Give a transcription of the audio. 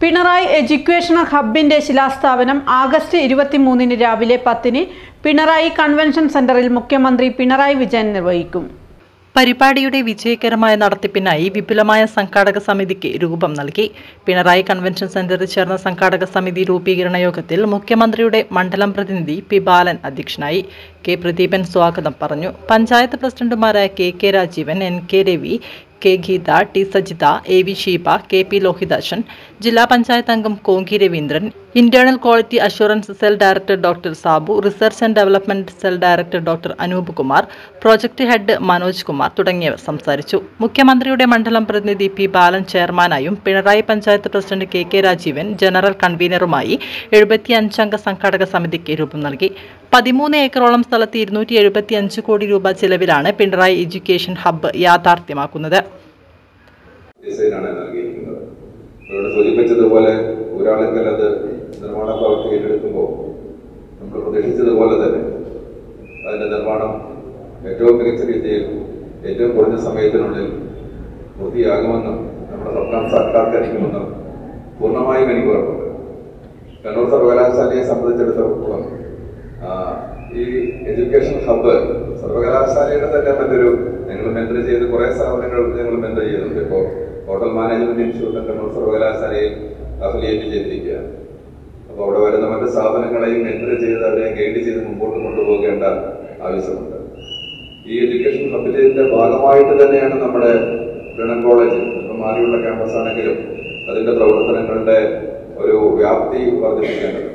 Pinarayi educational ഹബിന്റെ ശിലാസ്ഥാപനം August ഇരുപത്തിമൂന്നിന് രാവിലെ പത്തിന് പിണറായി കൺവെൻഷൻ സെന്ററിൽ മുഖ്യമന്ത്രി പിണറായി വിജയൻ നിർവഹിക്കും പരിപാടിയുടെ വിജയകരമായ നടത്തിപ്പിനായി വിപുലമായ സംഘാടക സമിതിക്ക് രൂപം നൽകി പിണറായി കൺവെൻഷൻ സെന്ററിൽ ചേർന്ന സംഘാടക സമിതി രൂപീകരണ യോഗത്തിൽ മുഖ്യമന്ത്രിയുടെ മണ്ഡലം പ്രതിനിധി പി ബാലൻ അധ്യക്ഷനായി കെ പ്രദീപൻ സ്വാഗതം പറഞ്ഞു പഞ്ചായത്ത് പ്രസിഡന്റുമാരായ K K Rajeevan N K Ravi K Geetha T Sajitha A V Sheeba K P Lohithashan ജില്ലാ പഞ്ചായത്ത് അംഗം Konki Raveendran internal quality assurance cell director doctor Sabu research and development cell director doctor Anoop Kumar project head Manoj Kumar തുടങ്ങിയവർ സംസാരിച്ചു മുഖ്യമന്ത്രിയുടെ മണ്ഡലം പ്രതിനിധി പി ബാലൻ ചെയർമാനായും Pinarayi panchayat president K K Rajeevan general കൺവീനറുമായി എഴുപത്തിയഞ്ചംഗ സംഘാടക സമിതിക്ക് രൂപം നൽകി പതിമൂന്ന് ഏക്കറോളം സ്ഥലത്ത് ഇരുന്നൂറ്റി എഴുപത്തിയഞ്ച് കോടി രൂപ ചെലവിലാണ് പിണറായി എഡ്യൂക്കേഷൻ ഹബ്ബ് യാഥാർത്ഥ്യമാക്കുന്നത് ഡിസൈനാണ് നൽകിയിരിക്കുന്നത് ഇവിടെ സൂചിപ്പിച്ചതുപോലെ ഒരാളെങ്കിൽ അത് നിർമ്മാണ പ്രവൃത്തി ഏറ്റെടുക്കുമ്പോൾ നമ്മൾ പ്രതീക്ഷിച്ചതുപോലെ തന്നെ അതിന്റെ നിർമ്മാണം ഏറ്റവും മികച്ച രീതിയിൽ ഏറ്റവും കുറഞ്ഞ സമയത്തിനുള്ളിൽ പൂർത്തിയാകുമെന്നും നമ്മുടെ സ്വപ്നം സാക്ഷാത്കരിക്കുമെന്നും പൂർണ്ണമായും എനിക്ക് ഉറപ്പുണ്ട് കണ്ണൂർ സർവകലാശാലയെ സംബന്ധിച്ചിടത്തോളം ആ, ഈ എഡ്യൂക്കേഷൻ ഹബ്ബ് സർവകലാശാലയുടെ തന്നെ മറ്റൊരു ഞങ്ങൾ മെന്റർ ചെയ്ത് കുറെ സ്ഥാപനങ്ങൾ ഞങ്ങൾ മെന്റർ ചെയ്യുന്നുണ്ട് ഇപ്പോൾ ഹോട്ടൽ മാനേജ്മെന്റ് ഇൻസ്റ്റിറ്റ്യൂട്ട് കണ്ണൂർ സർവകലാശാലയിൽ അഫിലിയേറ്റ് ചെയ്തിരിക്കുകയാണ് അപ്പോൾ അവിടെ വരുന്ന മറ്റ് സ്ഥാപനങ്ങളെയും മെന്റർ ചെയ്ത് അവരെ ഗൈഡ് ചെയ്ത് മുമ്പോട്ട് കൊണ്ടുപോകേണ്ട ആവശ്യമുണ്ട് ഈ എഡ്യൂക്കേഷൻ ഹബിന്റെ ഭാഗമായിട്ട് തന്നെയാണ് നമ്മുടെ ബ്രണൻ കോളേജ് ഇപ്പം മാറിയുള്ള ക്യാമ്പസ് ആണെങ്കിലും അതിന്റെ പ്രവർത്തനങ്ങളുടെ ഒരു വ്യാപ്തി വർദ്ധിപ്പിക്കേണ്ടത്